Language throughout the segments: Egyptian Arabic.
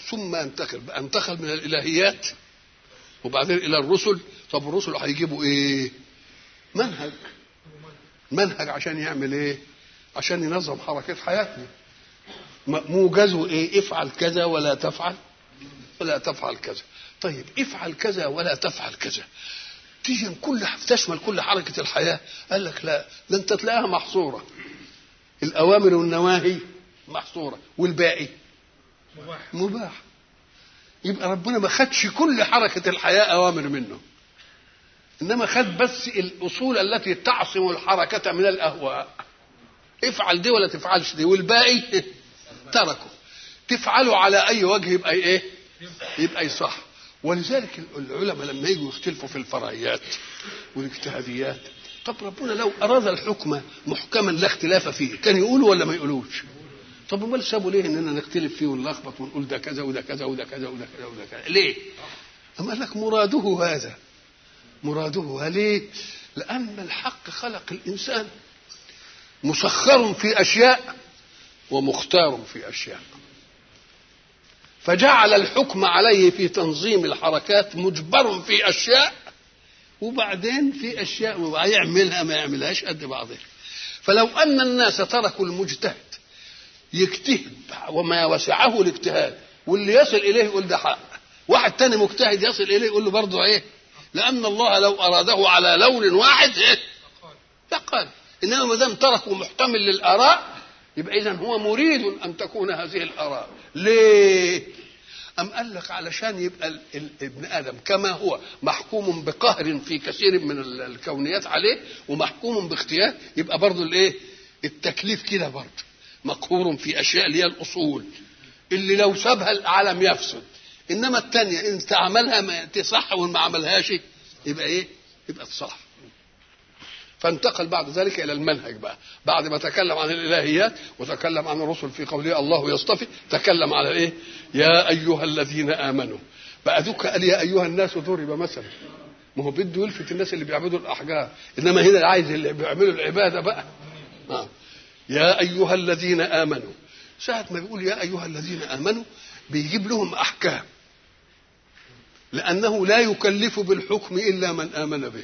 ثم ينتقل بقى انتقل من الالهيات وبعدين الى الرسل طب الرسل هيجيبوا ايه منهج منهج عشان يعمل ايه عشان ينظم حركه حياتنا موجزه ايه افعل كذا ولا تفعل ولا تفعل كذا طيب افعل كذا ولا تفعل كذا تيجي كل تشمل كل حركه الحياه قال لك لا ده انت تلاقيها محصوره الاوامر والنواهي محصوره والباقي مباح مباح يبقى ربنا ما خدش كل حركه الحياه اوامر منه انما خد بس الاصول التي تعصم الحركه من الاهواء افعل دي ولا تفعلش دي والباقي تركه تفعله على اي وجه يبقى ايه يبقى يصح ولذلك العلماء لما يجوا يختلفوا في الفرعيات والاجتهاديات طب ربنا لو اراد الحكم محكما لا اختلاف فيه كان يقوله ولا ما يقولوش طب امال سابوا ليه اننا نختلف فيه ونلخبط ونقول ده كذا وده كذا وده كذا وده كذا وده كذا ليه أم قال لك مراده هذا مراده ليه لأن الحق خلق الإنسان مسخر في أشياء ومختار في أشياء فجعل الحكم عليه في تنظيم الحركات مجبر في أشياء وبعدين في أشياء يعملها ما يعملهاش قد بعضها فلو أن الناس تركوا المجتهد يجتهد وما وسعه الاجتهاد واللي يصل إليه يقول ده حق واحد تاني مجتهد يصل إليه يقول له برضه إيه لأن الله لو أراده على لون واحد إيه لقال إنما ما دام تركه محتمل للآراء يبقى إذا هو مريد أن تكون هذه الآراء ليه؟ أم قال لك علشان يبقى ال- ال- ابن آدم كما هو محكوم بقهر في كثير من ال- الكونيات عليه ومحكوم باختيار يبقى برضه الإيه؟ التكليف كده برضه مقهور في أشياء اللي هي الأصول اللي لو سابها العالم يفسد انما الثانيه ان عملها ما تصح وما عملهاش يبقى ايه؟ يبقى تصح. فانتقل بعد ذلك الى المنهج بقى بعد ما تكلم عن الالهيات وتكلم عن الرسل في قوله الله يصطفي تكلم على ايه؟ يا ايها الذين امنوا بقى ذوك قال يا ايها الناس ضرب مثلا ما هو بده يلفت الناس اللي بيعبدوا الاحجار انما هنا عايز اللي بيعملوا العباده بقى آه. يا ايها الذين امنوا ساعة ما بيقول يا أيها الذين آمنوا بيجيب لهم أحكام لأنه لا يكلف بالحكم إلا من آمن به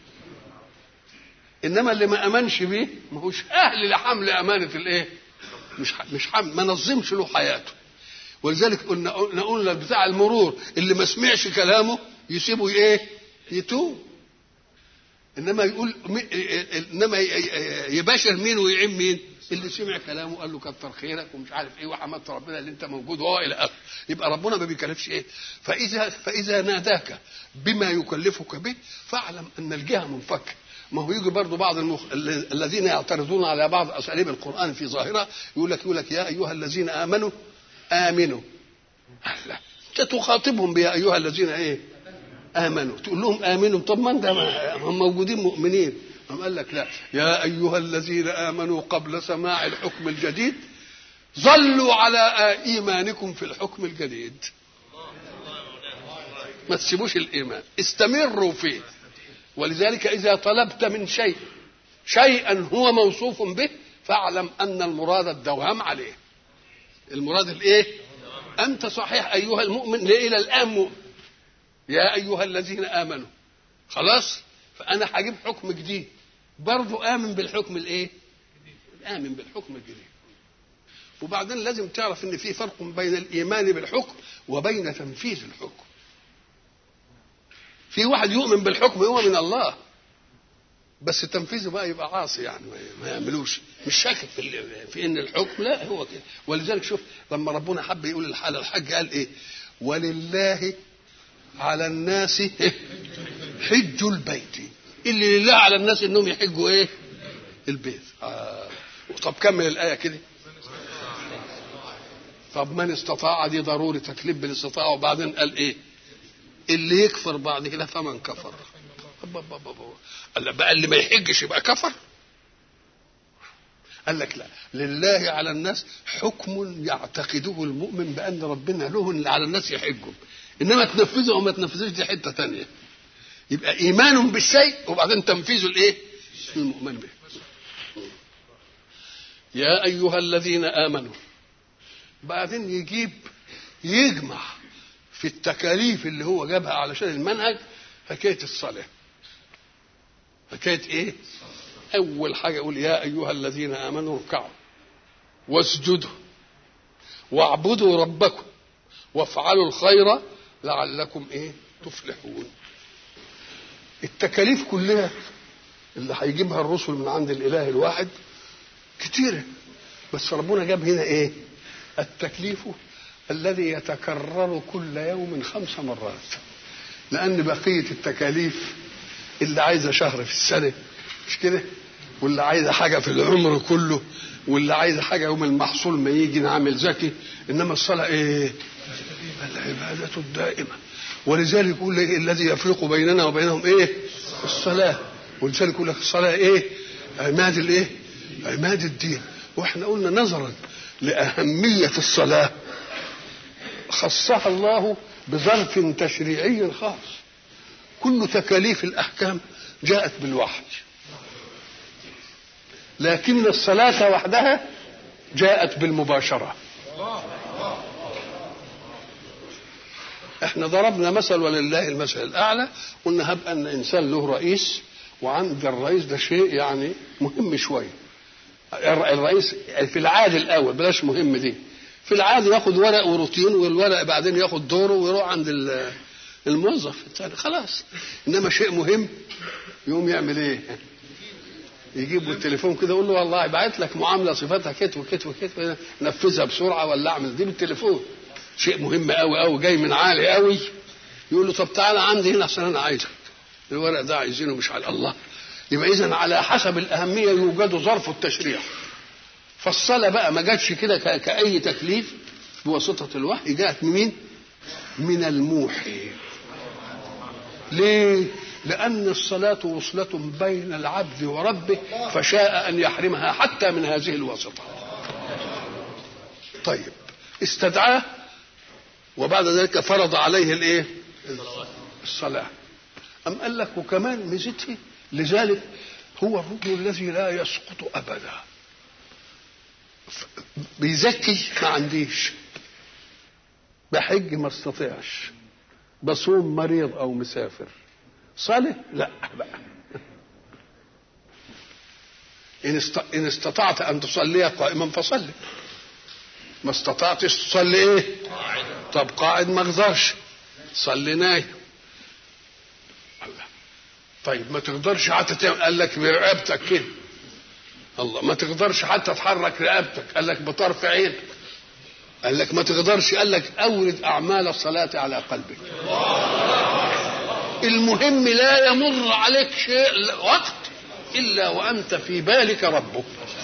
إنما اللي ما آمنش به ما هوش أهل لحمل أمانة الإيه؟ مش ح- مش حمل ما نظمش له حياته ولذلك قلنا قلنا قلنا بتاع المرور اللي ما سمعش كلامه يسيبه ايه؟ يتوب انما يقول مي- انما يباشر مين ويعين مين؟ اللي سمع كلامه قال له كتر خيرك ومش عارف ايه وحمدت ربنا اللي انت موجود وهو الى اخره يبقى ربنا ما بيكلفش ايه؟ فاذا فاذا ناداك بما يكلفك به فاعلم ان الجهه منفكه ما هو يجي برضه بعض المخ... ال- الذين يعترضون على بعض اساليب القران في ظاهره يقول لك يقول لك يا ايها الذين امنوا امنوا لا انت تخاطبهم بيا ايها الذين ايه؟ امنوا تقول لهم امنوا طب ما انت ما- هم موجودين مؤمنين قام قال لك لا يا ايها الذين امنوا قبل سماع الحكم الجديد ظلوا على ايمانكم في الحكم الجديد ما تسيبوش الايمان استمروا فيه ولذلك اذا طلبت من شيء شيئا هو موصوف به فاعلم ان المراد الدوام عليه المراد الايه انت صحيح ايها المؤمن الى الان مؤمن يا ايها الذين امنوا خلاص فانا هجيب حكم جديد برضه امن بالحكم الايه امن بالحكم الجديد وبعدين لازم تعرف ان في فرق بين الايمان بالحكم وبين تنفيذ الحكم في واحد يؤمن بالحكم هو من الله بس تنفيذه بقى يبقى عاصي يعني ما- ما يعملوش مش شاكك في, ال- في ان الحكم لا هو كده ولذلك شوف لما ربنا حب يقول الحال الحج قال ايه ولله على الناس حج البيت اللي لله على الناس انهم يحجوا ايه البيت آه. طب كمل الايه كده طب من استطاع دي ضروري تكليف بالاستطاعه وبعدين قال ايه اللي يكفر بعد كده فمن كفر أب- أب- أب- أب- قال بقى اللي ما يحجش يبقى كفر قال لك لا لله على الناس حكم يعتقده المؤمن بان ربنا له اللي على الناس يحجهم انما تنفذه او ما تنفذوش دي حته تانية يبقى ايمان بالشيء وبعدين تنفيذه الايه المؤمن به يا ايها الذين امنوا بعدين يجيب يجمع في التكاليف اللي هو جابها علشان المنهج حكايه الصلاه حكايه ايه اول حاجه يقول يا ايها الذين امنوا اركعوا واسجدوا واعبدوا ربكم وافعلوا الخير لعلكم ايه تفلحون التكاليف كلها اللي هيجيبها الرسل من عند الاله الواحد كتيره بس ربنا جاب هنا ايه التكليف الذي يتكرر كل يوم خمس مرات لان بقيه التكاليف اللي عايزه شهر في السنه مش كده واللي عايزه حاجه في العمر كله واللي عايزه حاجه يوم المحصول ما يجي نعمل زكي انما الصلاه ايه العباده الدائمه ولذلك يقول إيه الذي يفرق بيننا وبينهم ايه الصلاه ولذلك يقول لك الصلاه ايه عماد الايه عماد الدين واحنا قلنا نظرا لاهميه الصلاه خصها الله بظرف تشريعي خاص كل تكاليف الاحكام جاءت بالوحي لكن الصلاه وحدها جاءت بالمباشره احنا ضربنا مثل ولله المثل الاعلى قلنا هب ان انسان له رئيس وعند الرئيس ده شيء يعني مهم شويه الرئيس في العادي الاول بلاش مهم دي في العادي ياخد ورق وروتين والورق بعدين ياخد دوره ويروح عند الموظف الثاني خلاص انما شيء مهم يقوم يعمل ايه؟ يجيب التليفون كده يقول له والله بعت لك معامله صفاتها كت وكت وكت نفذها بسرعه ولا اعمل دي بالتليفون شيء مهم قوي قوي جاي من عالي قوي يقول له طب تعالى عندي هنا عشان انا عايزك الورق ده عايزينه مش على الله يبقى اذا على حسب الاهميه يوجد ظرف التشريع فالصلاه بقى ما جاتش كده كاي تكليف بواسطه الوحي جاءت من مين؟ من الموحي ليه؟ لأن الصلاة وصلة بين العبد وربه فشاء أن يحرمها حتى من هذه الواسطة. طيب استدعاه وبعد ذلك فرض عليه الايه؟ الصلاة. أم قال لك وكمان ميزته لذلك هو الركن الذي لا يسقط أبدا. بيزكي ما عنديش. بحج ما استطيعش. بصوم مريض أو مسافر. صلي لا بقى إن, است... إن استطعت أن تصلي قائما فصلي ما استطعتش تصلي إيه طب قاعد ما اقدرش صلي نايم الله طيب ما تقدرش حتى تعمل قال لك برقبتك كده الله ما تقدرش حتى تحرك رقبتك قال لك بطرف عينك قال لك ما تقدرش قال لك اورد اعمال الصلاه على قلبك المهم لا يمر عليك شيء وقت الا وانت في بالك ربك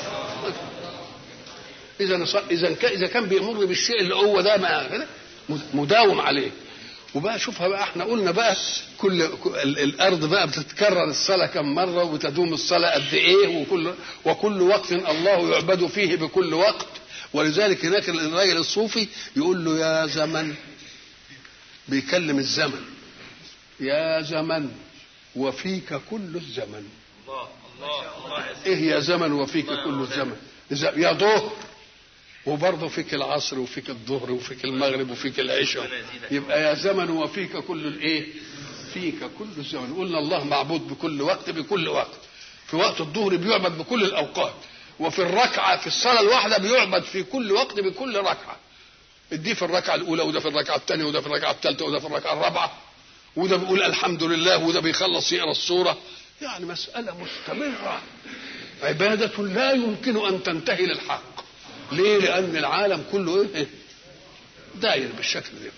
اذا اذا اذا كان بيمر بالشيء اللي هو ده ما مداوم عليه وبقى شوفها بقى احنا قلنا بقى كل الارض بقى بتتكرر الصلاه كم مره وتدوم الصلاه قد ايه وكل وكل وقت الله يعبد فيه بكل وقت ولذلك هناك الراجل الصوفي يقول له يا زمن بيكلم الزمن يا زمن وفيك كل الزمن الله الله الله ايه يا زمن وفيك كل الزمن يا ظهر وبرضه فيك العصر وفيك الظهر وفيك المغرب وفيك العشاء يبقى يا زمن وفيك كل الايه فيك كل الزمن قلنا الله معبود بكل وقت بكل وقت في وقت الظهر بيعبد بكل الاوقات وفي الركعه في الصلاه الواحده بيعبد في كل وقت بكل ركعه دي في الركعه الاولى وده في الركعه الثانيه وده في الركعه الثالثه وده في الركعه الرابعه وده بيقول الحمد لله وده بيخلص يقرا السوره يعني مساله مستمره عباده لا يمكن ان تنتهي للحق ليه لان العالم كله ايه داير بالشكل ده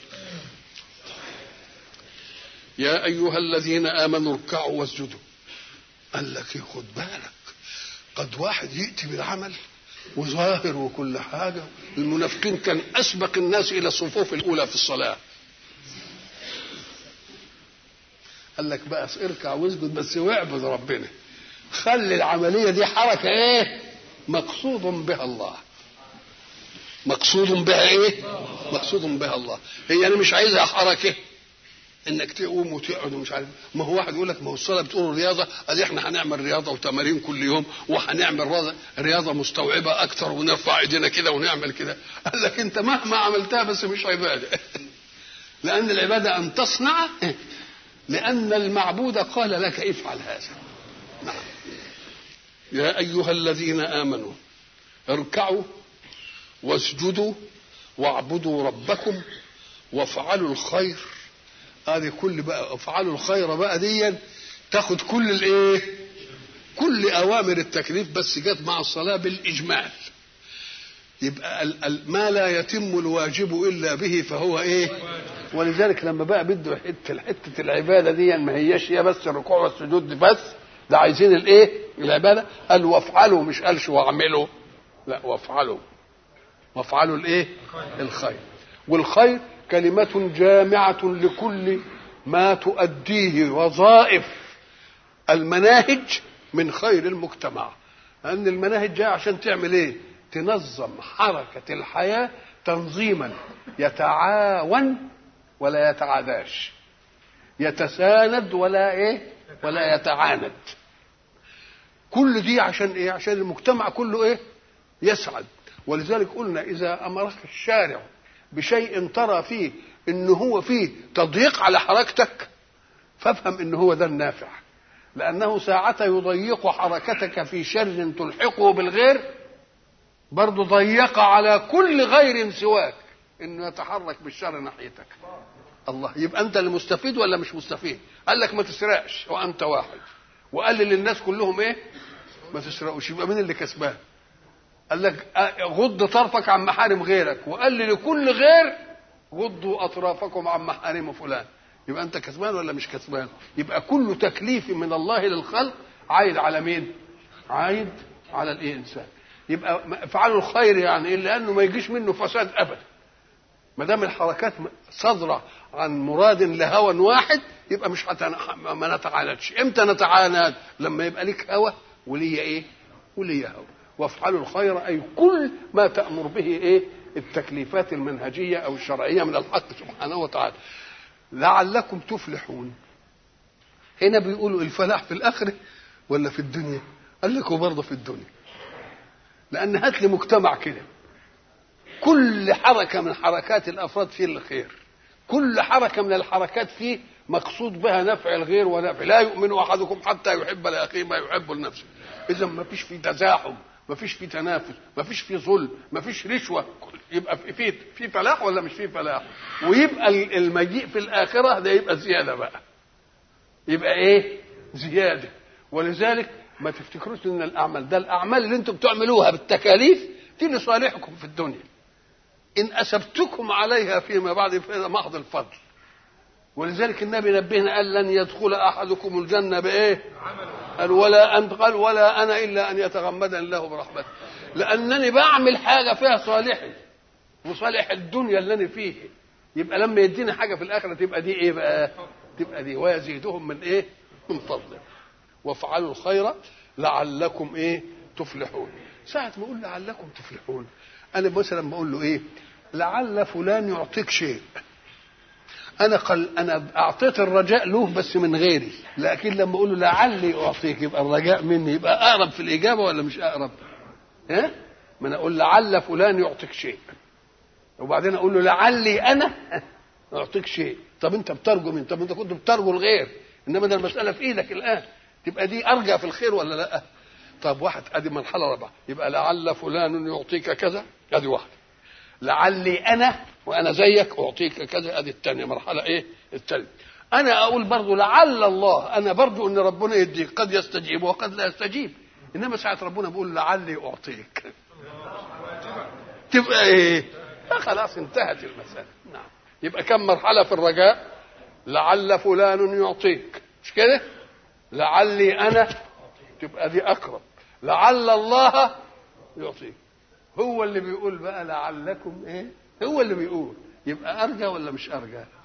يا ايها الذين امنوا اركعوا واسجدوا قال لك خد بالك قد واحد ياتي بالعمل وظاهر وكل حاجه المنافقين كان اسبق الناس الى الصفوف الاولى في الصلاه قال لك بقى اركع واسجد بس واعبد ربنا خلي العمليه دي حركه ايه مقصود بها الله مقصود بها ايه مقصود بها الله هي انا مش عايزها حركه انك تقوم وتقعد ومش عارف ما هو واحد يقول لك ما هو الصلاه بتقول رياضه قال احنا هنعمل رياضه وتمارين كل يوم وهنعمل رياضه رياضه مستوعبه اكثر ونرفع ايدينا كده ونعمل كده قال لك انت مهما عملتها بس مش عباده لان العباده ان تصنع لان المعبود قال لك افعل هذا نعم يا ايها الذين امنوا اركعوا واسجدوا واعبدوا ربكم وافعلوا الخير هذه كل بقى افعلوا الخير بقى دي تاخد كل الايه كل اوامر التكليف بس جت مع الصلاه بالاجمال يبقى ال- ال- ما لا يتم الواجب الا به فهو ايه ولذلك لما بقى بده حته حته العباده دي ما هياش هي بس الركوع والسجود بس ده عايزين الايه العباده قال وافعلوا مش قالش واعملوا لا وافعلوا وافعلوا الايه الخير والخير كلمة جامعة لكل ما تؤديه وظائف المناهج من خير المجتمع لأن المناهج جاية عشان تعمل إيه؟ تنظم حركة الحياة تنظيما يتعاون ولا يتعاداش يتساند ولا إيه؟ ولا يتعاند كل دي عشان إيه؟ عشان المجتمع كله إيه؟ يسعد ولذلك قلنا إذا أمرك الشارع بشيء ترى فيه ان هو فيه تضييق على حركتك فافهم ان هو ده النافع لانه ساعة يضيق حركتك في شر تلحقه بالغير برضه ضيق على كل غير سواك انه يتحرك بالشر ناحيتك الله يبقى انت اللي مستفيد ولا مش مستفيد قال لك ما تسرقش وانت واحد وقال للناس كلهم ايه ما تسرقوش يبقى مين اللي كسبان قال لك غض طرفك عن محارم غيرك وقال لي لكل غير غضوا اطرافكم عن محارم فلان يبقى انت كسبان ولا مش كسبان يبقى كل تكليف من الله للخلق عايد على مين عايد على الانسان يبقى افعلوا الخير يعني ايه لانه ما يجيش منه فساد ابدا ما دام الحركات صادره عن مراد لهوى واحد يبقى مش هتن... ما نتعاندش امتى نتعاند لما يبقى ليك هوى وليا ايه وليا هوى وافعلوا الخير اي كل ما تامر به ايه التكليفات المنهجيه او الشرعيه من الحق سبحانه وتعالى لعلكم تفلحون هنا بيقولوا الفلاح في الاخره ولا في الدنيا قال لكم برضه في الدنيا لان هات لي مجتمع كده كل حركه من حركات الافراد فيه الخير كل حركه من الحركات فيه مقصود بها نفع الغير ونفع لا يؤمن احدكم حتى يحب لاخيه ما يحب لنفسه اذا ما فيش في تزاحم ما فيش في تنافس ما فيش في ظلم ما فيش رشوه يبقى في في فلاح ولا مش في فلاح ويبقى المجيء في الاخره ده يبقى زياده بقى يبقى ايه زياده ولذلك ما تفتكروش ان الاعمال ده الاعمال اللي انتم بتعملوها بالتكاليف دي لصالحكم في الدنيا ان اثبتكم عليها فيما بعد فهذا محض الفضل ولذلك النبي نبهنا قال لن يدخل احدكم الجنه بايه قال ولا انت قال ولا انا الا ان يتغمدني الله برحمته لانني بعمل حاجه فيها صالحي وصالح الدنيا اللي انا فيه يبقى لما يديني حاجه في الاخره تبقى دي ايه بقى تبقى دي ويزيدهم من ايه من فضله وافعلوا الخير لعلكم ايه تفلحون ساعة ما اقول لعلكم تفلحون انا مثلا بقول له ايه لعل فلان يعطيك شيء انا قل انا اعطيت الرجاء له بس من غيري لكن لما اقول له لعلي اعطيك يبقى الرجاء مني يبقى اقرب في الاجابه ولا مش اقرب ها ما انا اقول لعل فلان يعطيك شيء وبعدين اقول له لعلي انا اعطيك شيء طب انت بترجو من طب انت كنت بترجو الغير انما ده المساله في ايدك الان تبقى دي ارجى في الخير ولا لا طب واحد ادي مرحله رابعه يبقى لعل فلان يعطيك كذا ادي واحده لعلي انا وانا زيك اعطيك كذا ادي الثانيه مرحله ايه الثانيه انا اقول برضو لعل الله انا برجو ان ربنا يديك قد يستجيب وقد لا يستجيب انما ساعه ربنا بيقول لعلي اعطيك تبقى ايه خلاص انتهت المساله نعم يبقى كم مرحله في الرجاء لعل فلان يعطيك مش كده لعلي انا تبقى دي اقرب لعل الله يعطيك هو اللي بيقول بقى لعلكم ايه هو اللي بيقول يبقى ارجى ولا مش ارجى